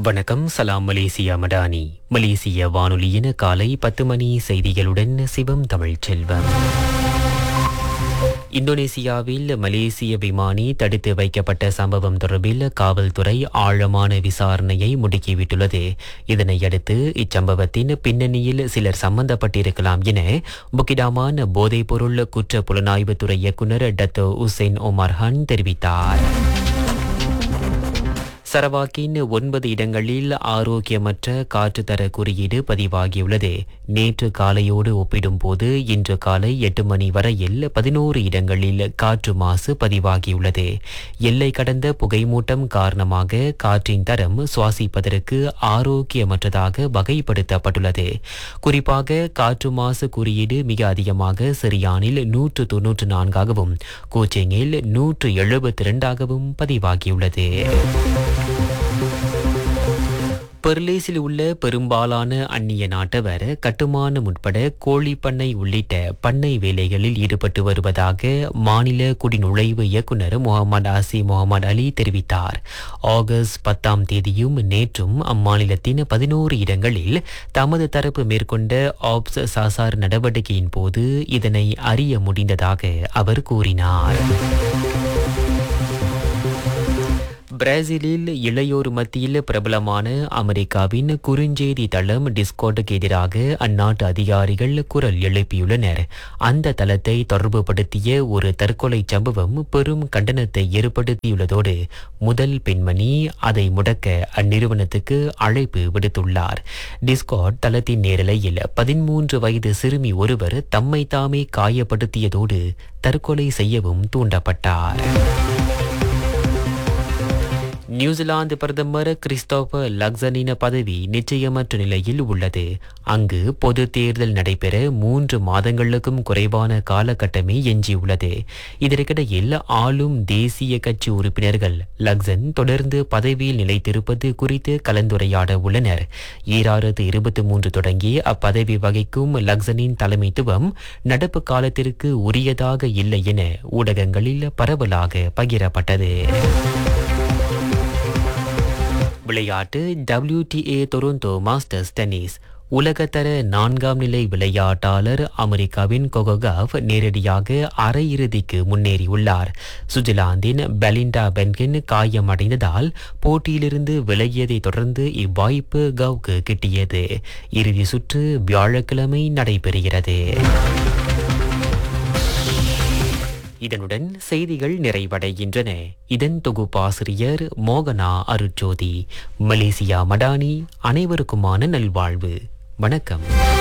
வணக்கம் சலாம் மலேசியா மடானி மலேசிய வானொலியின் காலை பத்து மணி செய்திகளுடன் சிவம் தமிழ் செல்வம் இந்தோனேசியாவில் மலேசிய விமானி தடுத்து வைக்கப்பட்ட சம்பவம் தொடர்பில் காவல்துறை ஆழமான விசாரணையை முடுக்கிவிட்டுள்ளது இதனையடுத்து இச்சம்பவத்தின் பின்னணியில் சிலர் சம்பந்தப்பட்டிருக்கலாம் என புக்கிடாமான் போதைப்பொருள் குற்ற புலனாய்வுத்துறை இயக்குநர் டத்தோ உசேன் ஒமர் ஹன் தெரிவித்தார் சரவாக்கின் ஒன்பது இடங்களில் ஆரோக்கியமற்ற காற்றுத்தர குறியீடு பதிவாகியுள்ளது நேற்று காலையோடு ஒப்பிடும்போது இன்று காலை எட்டு மணி வரையில் பதினோரு இடங்களில் காற்று மாசு பதிவாகியுள்ளது எல்லை கடந்த புகைமூட்டம் காரணமாக காற்றின் தரம் சுவாசிப்பதற்கு ஆரோக்கியமற்றதாக வகைப்படுத்தப்பட்டுள்ளது குறிப்பாக காற்று மாசு குறியீடு மிக அதிகமாக சிரியானில் நூற்று தொன்னூற்று நான்காகவும் கோச்செங்கில் நூற்று எழுபத்தி இரண்டாகவும் பதிவாகியுள்ளது பெர்லேஸில் உள்ள பெரும்பாலான அந்நிய நாட்டவர் கட்டுமானம் உட்பட கோழி பண்ணை உள்ளிட்ட பண்ணை வேலைகளில் ஈடுபட்டு வருவதாக மாநில குடிநுழைவு இயக்குநர் முகமது ஆசி முகமது அலி தெரிவித்தார் ஆகஸ்ட் பத்தாம் தேதியும் நேற்றும் அம்மாநிலத்தின் பதினோரு இடங்களில் தமது தரப்பு மேற்கொண்ட ஆப்ஸ் சாசார் நடவடிக்கையின் போது இதனை அறிய முடிந்ததாக அவர் கூறினார் பிரேசிலில் இளையோர் மத்தியில் பிரபலமான அமெரிக்காவின் குறுஞ்செய்தி தளம் டிஸ்கோட்டுக்கு எதிராக அந்நாட்டு அதிகாரிகள் குரல் எழுப்பியுள்ளனர் அந்த தளத்தை தொடர்புபடுத்திய ஒரு தற்கொலை சம்பவம் பெரும் கண்டனத்தை ஏற்படுத்தியுள்ளதோடு முதல் பெண்மணி அதை முடக்க அந்நிறுவனத்துக்கு அழைப்பு விடுத்துள்ளார் டிஸ்காட் தளத்தின் நேரலையில் பதிமூன்று வயது சிறுமி ஒருவர் தம்மை தாமே காயப்படுத்தியதோடு தற்கொலை செய்யவும் தூண்டப்பட்டார் நியூசிலாந்து பிரதமர் கிறிஸ்டோபர் லக்சனின பதவி நிச்சயமற்ற நிலையில் உள்ளது அங்கு பொது தேர்தல் நடைபெற மூன்று மாதங்களுக்கும் குறைவான காலகட்டமே எஞ்சியுள்ளது இதற்கிடையில் ஆளும் தேசிய கட்சி உறுப்பினர்கள் லக்சன் தொடர்ந்து பதவியில் நிலைத்திருப்பது குறித்து கலந்துரையாட உள்ளனர் ஈராயிரத்து இருபத்தி மூன்று தொடங்கி அப்பதவி வகிக்கும் லக்சனின் தலைமைத்துவம் நடப்பு காலத்திற்கு உரியதாக இல்லை என ஊடகங்களில் பரவலாக பகிரப்பட்டது விளையாட்டு WTA டொரண்டோ மாஸ்டர்ஸ் டென்னிஸ் உலகத்தர நான்காம் நிலை விளையாட்டாளர் அமெரிக்காவின் கொகோகாவ் நேரடியாக அரையிறுதிக்கு முன்னேறியுள்ளார் சுவிட்சர்லாந்தின் பெலிண்டா பென்கின் காயமடைந்ததால் போட்டியிலிருந்து விலகியதை தொடர்ந்து இவ்வாய்ப்பு கவுக்கு கிட்டியது இறுதி சுற்று வியாழக்கிழமை நடைபெறுகிறது இதனுடன் செய்திகள் நிறைவடைகின்றன இதன் தொகுப்பாசிரியர் மோகனா அருட்ஜோதி மலேசியா மடானி அனைவருக்குமான நல்வாழ்வு வணக்கம்